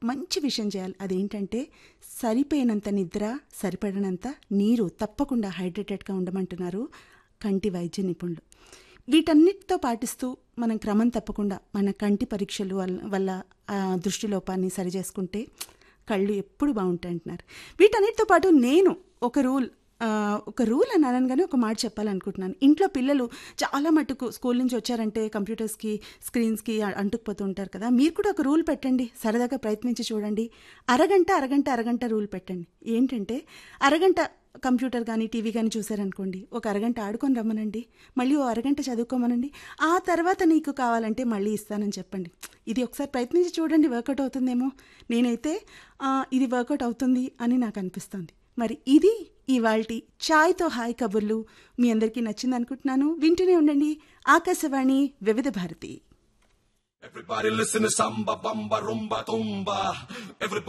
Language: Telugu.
మంచి విషయం చేయాలి అదేంటంటే సరిపోయినంత నిద్ర సరిపడినంత నీరు తప్పకుండా హైడ్రేటెడ్గా ఉండమంటున్నారు కంటి వైద్య నిపుణులు వీటన్నిటితో పాటిస్తూ మనం క్రమం తప్పకుండా మన కంటి పరీక్షలు వల్ల వల్ల ఆ దృష్టి లోపాన్ని సరిచేసుకుంటే కళ్ళు ఎప్పుడు బాగుంటాయి అంటున్నారు వీటన్నిటితో పాటు నేను ఒక రూల్ ఆ, ఒక రూల్ అని అనగానే ఒక మాట చెప్పాలనుకుంటున్నాను ఇంట్లో పిల్లలు చాలా మటుకు స్కూల్ నుంచి వచ్చారంటే కంప్యూటర్స్కి స్క్రీన్స్కి అ- అంటుకుపోతూ ఉంటారు కదా మీరు కూడా ఒక రూల్ పెట్టండి సరదాగా ప్రయత్నించి చూడండి అరగంట అరగంట అరగంట రూల్ పెట్టండి ఏంటంటే అరగంట కంప్యూటర్ కానీ టీవీ కానీ చూసారనుకోండి ఒక అరగంట ఆడుకొని రమ్మనండి మళ్ళీ ఓ అరగంట చదువుకోమనండి ఆ తర్వాత నీకు కావాలంటే మళ్ళీ ఇస్తానని చెప్పండి ఇది ఒకసారి ప్రయత్నించి చూడండి వర్కౌట్ అవుతుందేమో నేనైతే ఆ, ఇది వర్కౌట్ అవుతుంది అని నాకు అనిపిస్తుంది మరి ఇది ఇవాల్టి ఛాయ్తో హాయ్ కబుర్లు మీ అందరికీ నచ్చింది అనుకుంటున్నాను వింటూనే ఉండండి ఆకాశవాణి వివిధ Bharati Everybody listen to samba, bamba, rumba, tumba. Everybody